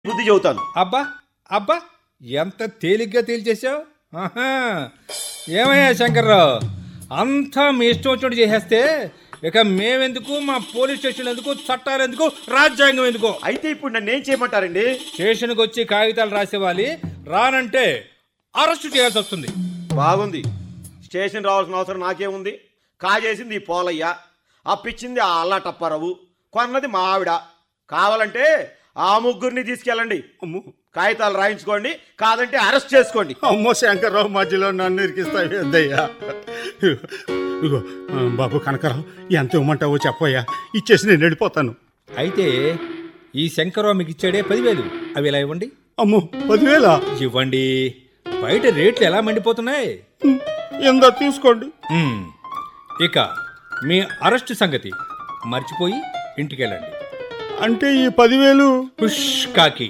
బుద్ధి చెబుతాను అబ్బా అబ్బా ఎంత తేలిగ్గా తేల్చేశావు ఆహా. ఏమయ్యా శంకర్రావు అంతా మీ ఇష్టం వచ్చినట్టు చేసేస్తే ఇక మేమెందుకు మా పోలీస్ స్టేషన్ ఎందుకు చట్టాలు ఎందుకు రాజ్యాంగం ఎందుకు అయితే ఇప్పుడు నన్ను ఏం చేయమంటారండి స్టేషన్కి వచ్చి కాగితాలు రాసేవాలి రానంటే అరెస్ట్ చేయాల్సి వస్తుంది బాగుంది స్టేషన్ రావాల్సిన అవసరం నాకేముంది కాజేసింది ఈ పోలయ్య అప్పిచ్చింది ఆ అల్లాటప్పారావు కొన్నది మా ఆవిడ కావాలంటే ఆ ముగ్గురిని తీసుకెళ్ళండి కాగితాలు రాయించుకోండి కాదంటే అరెస్ట్ చేసుకోండి అమ్మో శంకర్రావు మధ్యలో నన్ను ఇరికిస్తావు ఏందయ్యా ఇగో ఆ, బాబు కనకరావు ఎంత ఇవ్వమంటావో చెప్పయ్యా ఇచ్చేసి నేను వెళ్ళిపోతాను అయితే ఈ శంకర్రావు మీకు ఇచ్చాడే పదివేలు అవి ఇలా ఇవ్వండి అమ్మో పదివేల ఇవ్వండి బయట రేట్లు ఎలా మండిపోతున్నాయి ఎందా తీసుకోండి మ్మ్. ఇక మీ అరెస్ట్ సంగతి మర్చిపోయి ఇంటికి వెళ్ళండి అంటే ఈ పదివేలు పుష్ కాకి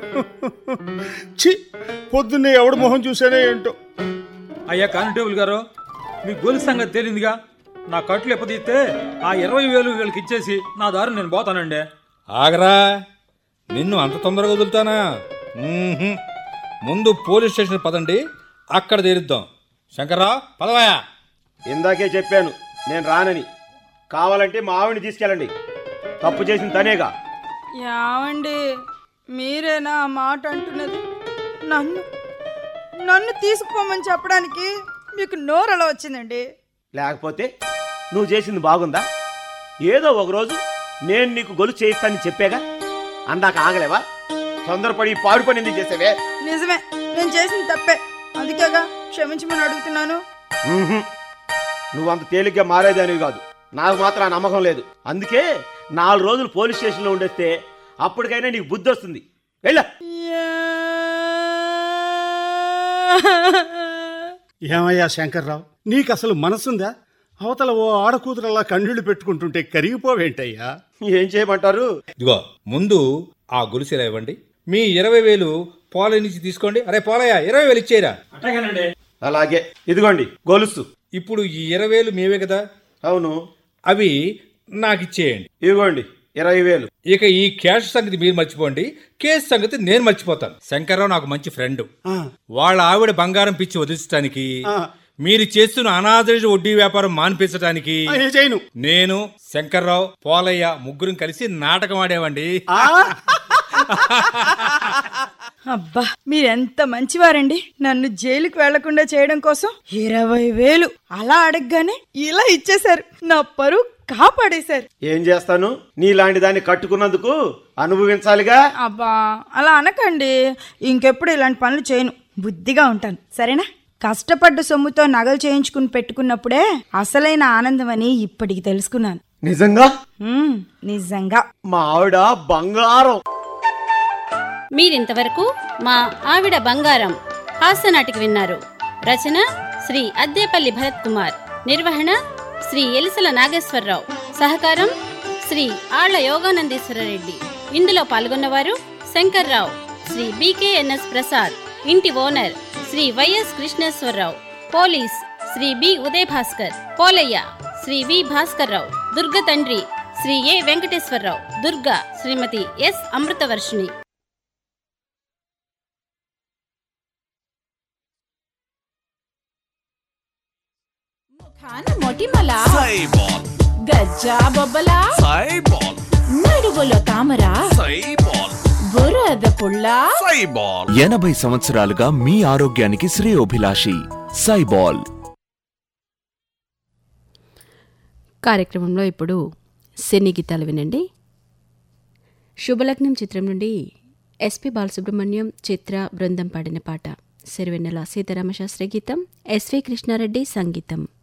చి పొద్దున్నే ఎవడు మొహం చూసానే ఏంటో అయ్యా కానిటేబుల్ గారు మీ గొలుసు సంగతి తేలిందిగా నా కట్లు ఎప్పదీస్తే ఆ ఇరవై వేలు వీళ్ళకి ఇచ్చేసి నా దారి నేను పోతానండి ఆగరా నిన్ను అంత తొందరగా వదులుతానా మ్మ్హ్మ్. ముందు పోలీస్ స్టేషన్ పదండి అక్కడ తీరుద్దాం శంకర్రావు పదవాయా ఇందాకే చెప్పాను నేను రానని కావాలంటే మా ఆవిడని తీసుకెళ్ళండి తప్పు చేసిన తనేగా యావండి మీరేనా ఆ మాట అంటున్నది నన్ను నన్ను తీసుకుపోమని చెప్పడానికి మీకు నోరలా వచ్చిందండి లేకపోతే నువ్వు చేసింది బాగుందా ఏదో ఒకరోజు నేను నీకు గొలుసు చేయిస్తానని చెప్పాగా అందాక ఆగలేవా తొందరపడి ఈ పాడు పని ఎందుకు చేసావే నిజమే నేను చేసింది తప్పే అందుకేగా క్షమించమని అడుగుతున్నాను మ్మ్హ్మ్. నువ్వు అంత తేలిగ్గా మారేదానివి కాదు నాకు మాత్రం ఆ నమ్మకం లేదు అందుకే నాలుగు రోజులు పోలీస్ స్టేషన్లో ఉండేస్తే అప్పటికైనా నీకు బుద్ధి వస్తుంది వెళ్ళ ఏమయ్యా శంకర్రావు నీకు అసలు మనసుందా అవతల ఓ ఆడకూతురలా కన్నీళ్లు పెట్టుకుంటుంటే కరిగిపోవేంటయ్యా ఏం చేయమంటారు ఇదిగో ముందు ఆ గొలుసు ఇలా ఇవ్వండి మీ ఇరవై వేలు పోలే నుంచి తీసుకోండి అరే పోలయ్య ఇరవై వేలు ఇచ్చేరా అట్టగానండి అలాగే ఇదిగోండి గొలుసు ఇప్పుడు ఈ ఇరవై వేలు మేవే కదా అవును అవి నాకు ఇచ్చేయండి ఇదిగోండి ఇరవై వేలు ఇక ఈ క్యాష్ సంగతి మీరు మర్చిపోండి కేసు సంగతి నేను మర్చిపోతాను శంకర్రావు నాకు మంచి ఫ్రెండ్ ఆ, వాళ్ళ ఆవిడ బంగారం పిచ్చి వదిలించడానికి ఆ. మీరు చేస్తున్న అనాదరణ వడ్డీ వ్యాపారం మాన్పించడానికి ఆ, ఏ చేయను నేను శంకర్రావు పోలయ్య ముగ్గురం కలిసి నాటకం ఆడేవండి ఆ, అబ్బా మీరెంత మంచివారండి నన్ను జైలుకి వెళ్లకుండా చేయడం కోసం ఇరవై వేలు అలా అడగగానే ఇలా ఇచ్చేశారు నా పరువు కాపాడేశారు ఏం చేస్తాను నీలాంటి దాన్ని కట్టుకున్నందుకు అనుభవించాలిగా అబ్బా అలా అనకండి ఇంకెప్పుడు ఇలాంటి పనులు చేయను బుద్ధిగా ఉంటాను సరేనా కష్టపడ్డ సొమ్ముతో నగలు చేయించుకుని పెట్టుకున్నప్పుడే అసలైన ఆనందం అని ఇప్పటికి తెలుసుకున్నాను నిజంగా ఉమ్, నిజంగా మా ఆవిడ బంగారం మీరింతవరకు మా ఆవిడ బంగారం హాస్యనాటిక విన్నారు రచన శ్రీ అద్దేపల్లి భరత్ కుమార్ నిర్వహణ శ్రీ ఎలిసల నాగేశ్వరరావు సహకారం శ్రీ ఆళ్ల యోగానందీశ్వరరెడ్డి ఇందులో పాల్గొన్నవారు శంకర్రావు శ్రీ బీకేఎన్ఎస్ ప్రసాద్ ఇంటి owner Shri YS Krishneswararao police Shri B Uday Bhaskar Polayya Shri V Bhaskarrao Durga తండ్రి శ్రీ ఏ వెంకటేశ్వరరావు దుర్గా శ్రీమతి ఎస్ అమృతవర్షిణి ముఖాన మొటిమల సైబాల్ గజ్జా బొబ్బల సైబాల్ నడుగులో తామర సైబాల్ బురద పుల్ల సైబాల్ ఎనభై సంవత్సరాలుగా మీ ఆరోగ్యానికి శ్రేయోభిలాషి సైబాల్ కార్యక్రమంలో ఇప్పుడు సినీ గీతాలు వినండి శుభలగ్నం చిత్రం నుండి ఎస్పి బాలసుబ్రహ్మణ్యం చిత్ర బృందం పాడిన పాట సిరివెన్నెల సీతారామశాస్త్రి గీతం ఎస్వి కృష్ణారెడ్డి సంగీతం